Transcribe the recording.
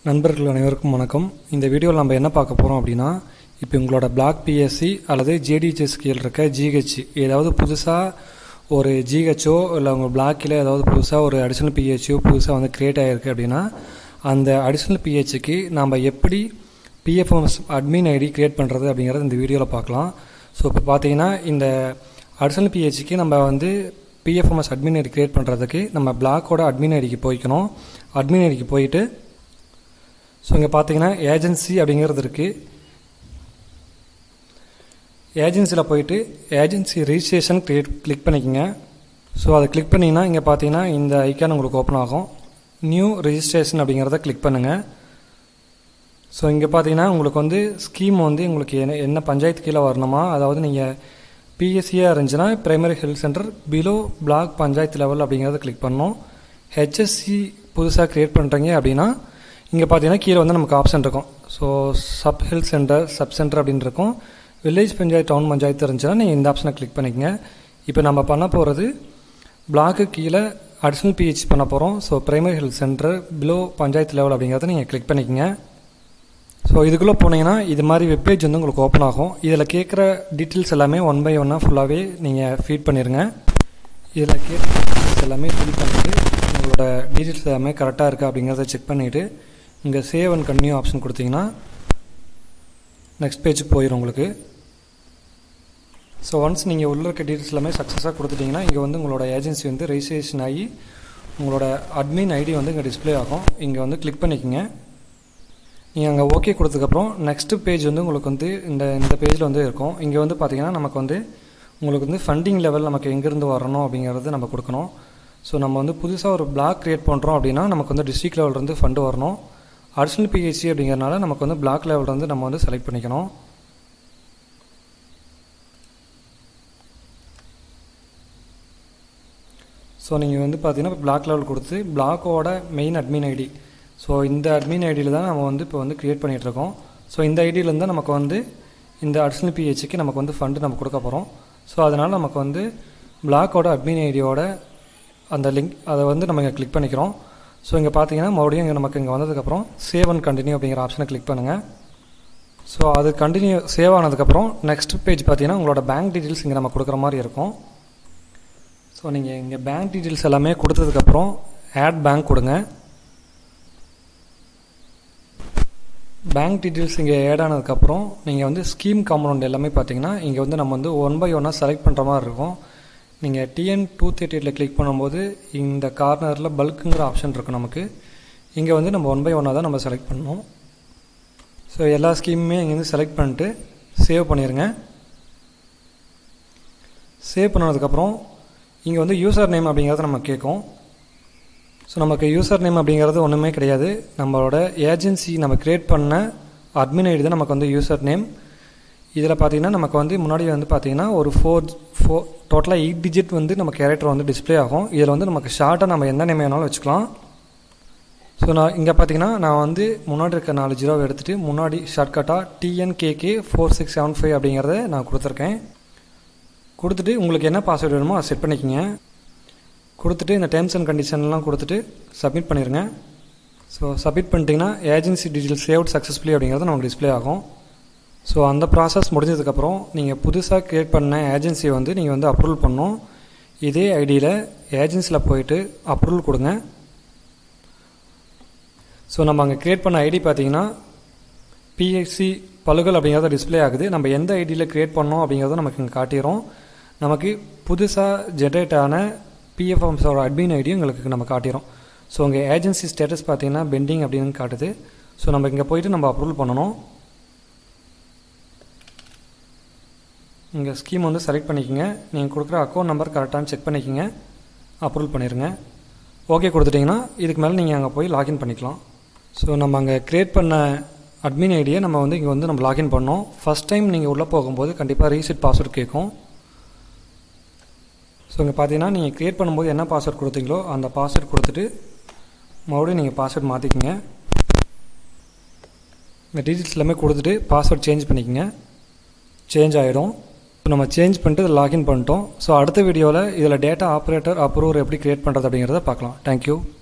நண்பர்கள் அனைவருக்கும் வணக்கம் இந்த வீடியோவில் நம்ம என்ன பார்க்க போகிறோம் அப்படின்னா இப்போ உங்களோட பிளாக் பிஎஸ்சி அல்லது ஜேடிஹெச் ஸ்கேல் இருக்க ஜிஹெச் ஏதாவது புதுசாக ஒரு ஜிஹெச்சோ இல்லை உங்கள் பிளாக்கில் ஏதாவது புதுசாக ஒரு அடிஷ்னல் பிஹெச்சோ புதுசாக வந்து க்ரியேட் ஆகிருக்கு அப்படின்னா அந்த அடிஷ்னல் பிஹெச்சுக்கு நம்ம எப்படி பிஎஃப்எம்எஸ் அட்மின் ஐடி க்ரியேட் பண்ணுறது அப்படிங்கிறத இந்த வீடியோவில் பார்க்கலாம் ஸோ இப்போ பார்த்தீங்கன்னா இந்த அடிஷ்னல் பிஹெச்சுக்கு நம்ம வந்து பிஎஃப்எம்எஸ் அட்மின் ஐடி க்ரியேட் பண்ணுறதுக்கு நம்ம பிளாக்கோட அட்மின் ஐடிக்கு போய்க்கணும் அட்மின் ஐடிக்கு போயிட்டு ஸோ இங்கே பார்த்தீங்கன்னா ஏஜென்சி அப்படிங்கிறது இருக்குது ஏஜென்சியில் போயிட்டு ஏஜென்சி ரிஜிஸ்ட்ரேஷன் கிரியேட் கிளிக் பண்ணிக்கோங்க ஸோ அதை கிளிக் பண்ணிங்கன்னா இங்கே பார்த்தீங்கன்னா இந்த ஐக்கான் உங்களுக்கு ஓப்பன் ஆகும் நியூ ரிஜிஸ்ட்ரேஷன் அப்படிங்கிறத கிளிக் பண்ணுங்கள் ஸோ இங்கே பார்த்தீங்கன்னா உங்களுக்கு வந்து ஸ்கீம் வந்து உங்களுக்கு என்ன என்ன பஞ்சாயத்து கீழே வரணுமா அதாவது நீங்கள் பிஎஸ்சியாக இருந்துச்சுன்னா primary health centre below block panchayat level அப்படிங்கிறத கிளிக் பண்ணணும் ஹெச்எஸ்சி புதுசாக க்ரியேட் பண்ணுறீங்க அப்படின்னா இங்கே பார்த்தீங்கன்னா கீழே வந்து நமக்கு ஆப்ஷன் இருக்கும் so sub health centre sub centre அப்படின்னு இருக்கும் வில்லேஜ் பஞ்சாயத்து டவுன் பஞ்சாயத்து இருந்துச்சுன்னா நீங்கள் இந்த ஆப்ஷனை கிளிக் பண்ணிக்கங்க இப்போ நம்ம பண்ண போகிறது பிளாக்கு கீழே அடிஷ்னல் பிஹெச் பண்ண போகிறோம் so primary health centre below panchayat level அப்படிங்கிறத நீங்கள் கிளிக் பண்ணிக்கங்க ஸோ இதுக்குள்ளே போனீங்கன்னா இது மாதிரி வெப்பேஜ் வந்து உங்களுக்கு ஓப்பன் ஆகும் இதில் கேட்குற டீட்டெயில்ஸ் எல்லாமே ஒன் பை ஒன்னாக ஃபுல்லாகவே நீங்கள் ஃபீட் பண்ணிடுங்க இதில் கேட்குற டீட்டெயில்ஸ் எல்லாமே ஃபில் பண்ணிவிட்டு உங்களோட டீட்டெயில்ஸ் எல்லாமே கரெக்டாக இருக்கா அப்படிங்கிறத செக் பண்ணிவிட்டு இங்கே சேவ் அண்ட் கன்டினியூ ஆப்ஷன் கொடுத்தீங்கன்னா நெக்ஸ்ட் பேஜுக்கு போயிடும் உங்களுக்கு ஸோ ஒன்ஸ் நீங்கள் உள்ள இருக்க டீட்டெயில்ஸ் எல்லாமே சக்ஸஸாக கொடுத்துட்டிங்கன்னா இங்கே வந்து உங்களோட ஏஜென்சி வந்து ரெஜிஸ்ட்ரேஷன் ஆகி உங்களோட அட்மின் ஐடி வந்து இங்கே டிஸ்பிளே ஆகும் இங்கே வந்து கிளிக் பண்ணிக்கோங்க நீங்கள் அங்கே ஓகே கொடுத்ததுக்கப்புறம் நெக்ஸ்ட்டு பேஜ் வந்து உங்களுக்கு வந்து இந்த இந்த பேஜில் வந்து இருக்கும் இங்கே வந்து பார்த்தீங்கன்னா நமக்கு வந்து உங்களுக்கு வந்து ஃபண்டிங் லெவல் நமக்கு எங்கேருந்து வரணும் அப்படிங்கிறது நம்ம கொடுக்கணும் ஸோ நம்ம வந்து புதுசாக ஒரு பிளாக் க்ரியேட் பண்ணுறோம் அப்படின்னா நமக்கு வந்து டிஸ்ட்ரிக்ட் லெவல்லேருந்து ஃபண்டு வரணும் அடிஷ்னல் பிஹெச்சி அப்படிங்கிறனால நமக்கு வந்து பிளாக் லெவலில் வந்து நம்ம வந்து செலக்ட் பண்ணிக்கணும் ஸோ நீங்கள் வந்து பார்த்தீங்கன்னா பிளாக் லெவல் கொடுத்து பிளாக்கோட மெயின் அட்மின் ஐடி ஸோ இந்த அட்மின் ஐடியில் தான் நம்ம வந்து இப்போ வந்து க்ரியேட் பண்ணிகிட்ருக்கோம் ஸோ இந்த ஐடியிலேருந்து தான் நமக்கு வந்து இந்த அடிஷ்னல் பிஹெச்சுக்கு நமக்கு வந்து ஃபண்டு நம்ம கொடுக்க போகிறோம் ஸோ அதனால் நமக்கு வந்து பிளாக்கோட அட்மின் ஐடியோட அந்த லிங்க் அதை வந்து நம்ம இங்கே கிளிக் பண்ணிக்கிறோம் ஸோ இங்கே பார்த்தீங்கன்னா மறுபடியும் இங்கே நமக்கு இங்கே வந்ததுக்கப்புறம் சேவ் அண்ட் கண்டினியூ அப்படிங்கிற ஆப்ஷனை கிளிக் பண்ணுங்கள் ஸோ அது கண்டினியூ சேவ் ஆனதுக்கப்புறம் நெக்ஸ்ட் பேஜ் பார்த்தீங்கன்னா உங்களோட பேங்க் டீட்டெயில்ஸ் இங்கே நம்ம கொடுக்குற மாதிரி இருக்கும் ஸோ நீங்கள் இங்கே பேங்க் டீட்டெயில்ஸ் எல்லாமே கொடுத்ததுக்கப்புறம் ஆட் பேங்க் கொடுங்க பேங்க் டீட்டெயில்ஸ் இங்கே ஆட் ஆனதுக்கப்புறம் நீங்கள் வந்து ஸ்கீம் காம்பவுண்ட் எல்லாமே பார்த்தீங்கன்னா இங்கே வந்து நம்ம வந்து ஒன் பை ஒன்னாக செலக்ட் பண்ணுற மாதிரி இருக்கும் நீங்கள் டிஎன் டூ தேர்ட்டி எயிட்டில் கிளிக் பண்ணும்போது இந்த கார்னரில் பல்க்குங்கிற ஆப்ஷன் இருக்கும் நமக்கு இங்கே வந்து நம்ம ஒன் பை ஒன்னாக தான் நம்ம செலக்ட் பண்ணணும் ஸோ எல்லா ஸ்கீமுமே இங்கேருந்து செலக்ட் பண்ணிட்டு சேவ் பண்ணிடுங்க சேவ் பண்ணதுக்கப்புறம் இங்கே வந்து யூசர் நேம் அப்படிங்கிறத நம்ம கேட்கும் ஸோ நமக்கு யூசர் நேம் அப்படிங்கிறது ஒன்றுமே கிடையாது நம்மளோட ஏஜென்சி நம்ம க்ரியேட் பண்ண அட்மின் ஐடி தான் நமக்கு வந்து யூசர் நேம் இதில் பார்த்தீங்கன்னா நமக்கு வந்து முன்னாடி வந்து பார்த்தீங்கன்னா ஒரு ஃபோர் ஃபோர் டோட்டலாக எயிட் டிஜிட் வந்து நம்ம கேரக்டர் வந்து டிஸ்பிளே ஆகும் இதில் வந்து நமக்கு ஷார்ட்டாக நம்ம எந்த நேம் வேணாலும் வச்சுக்கலாம் ஸோ நான் இங்கே பார்த்தீங்கன்னா நான் வந்து முன்னாடி இருக்க நாலு ஜீரோவை எடுத்துகிட்டு முன்னாடி ஷார்ட்கட்டாக TNKK four six seven five அப்படிங்கிறத நான் கொடுத்துருக்கேன் கொடுத்துட்டு உங்களுக்கு என்ன பாஸ்வேர்டு வேணுமோ அதை செட் பண்ணிக்கோங்க கொடுத்துட்டு இந்த டேர்ம்ஸ் அண்ட் கண்டிஷன்லாம் கொடுத்துட்டு சப்மிட் பண்ணிடுங்க ஸோ சப்மிட் பண்ணிட்டீங்கன்னா ஏஜென்சி டீட்டெயில் சேவ்ட் சக்ஸஸ்ஃபுல்லி அப்படிங்கிறது நமக்கு டிஸ்பிளே ஆகும் ஸோ அந்த ப்ராசஸ் முடிஞ்சதுக்கப்புறம் நீங்கள் புதுசாக க்ரியேட் பண்ண ஏஜென்சியை வந்து நீங்கள் வந்து அப்ரூவல் பண்ணணும் இதே ஐடியில் ஏஜென்சியில் போயிட்டு அப்ரூவல் கொடுங்க ஸோ நம்ம அங்கே க்ரியேட் பண்ண ஐடி பார்த்தீங்கன்னா பிஎஸ்சி பழுகல் அப்படிங்கிறத டிஸ்பிளே ஆகுது நம்ம எந்த ஐடியில் க்ரியேட் பண்ணோம் அப்படிங்கிறத நமக்கு இங்கே காட்டிடும் நமக்கு புதுசாக ஜென்ரேட் ஆன பிஎஃப்எம்ஸோட அட்மின் ஐடியும் எங்களுக்கு நம்ம காட்டிடும் ஸோ உங்கள் ஏஜென்சி ஸ்டேட்டஸ் பார்த்தீங்கன்னா பெண்டிங் அப்படின்னு காட்டுது ஸோ நம்ம இங்கே போயிட்டு நம்ம அப்ரூவல் பண்ணணும் இங்கே ஸ்கீம் வந்து செலக்ட் பண்ணிக்கோங்க நீங்கள் கொடுக்குற அக்கௌண்ட் நம்பர் கரெக்டானு செக் பண்ணிக்கோங்க அப்ரூவல் பண்ணிடுங்க ஓகே கொடுத்துட்டிங்கன்னா இதுக்கு மேலே நீங்கள் அங்கே போய் லாகின் பண்ணிக்கலாம் ஸோ நம்ம அங்கே க்ரியேட் பண்ண அட்மின் ஐடியை நம்ம வந்து இங்கே வந்து நம்ம லாகின் பண்ணோம் ஃபஸ்ட் டைம் நீங்கள் உள்ளே போகும்போது கண்டிப்பாக ரீசெட் பாஸ்வேர்டு கேட்கும் ஸோ இங்கே பார்த்தீங்கன்னா நீங்கள் க்ரியேட் பண்ணும்போது என்ன பாஸ்வேர்ட் கொடுத்தீங்களோ அந்த பாஸ்வேர்ட் கொடுத்துட்டு மறுபடியும் நீங்கள் பாஸ்வேர்ட் மாற்றிக்கிங்க இந்த டீட்டெயில்ஸ் எல்லாமே கொடுத்துட்டு பாஸ்வேர்ட் சேஞ்ச் பண்ணிக்கோங்க சேஞ்ச் ஆகிடும் இப்போ நம்ம சேஞ்ச் பண்ணிட்டு இதை லாகின் பண்ணிட்டோம் ஸோ அடுத்த வீடியோவில் இதில் டேட்டா ஆப்ரேட்டர் அப்ரூவர் எப்படி க்ரியேட் பண்ணுறது அப்படிங்கிறத பார்க்கலாம் தேங்க்யூ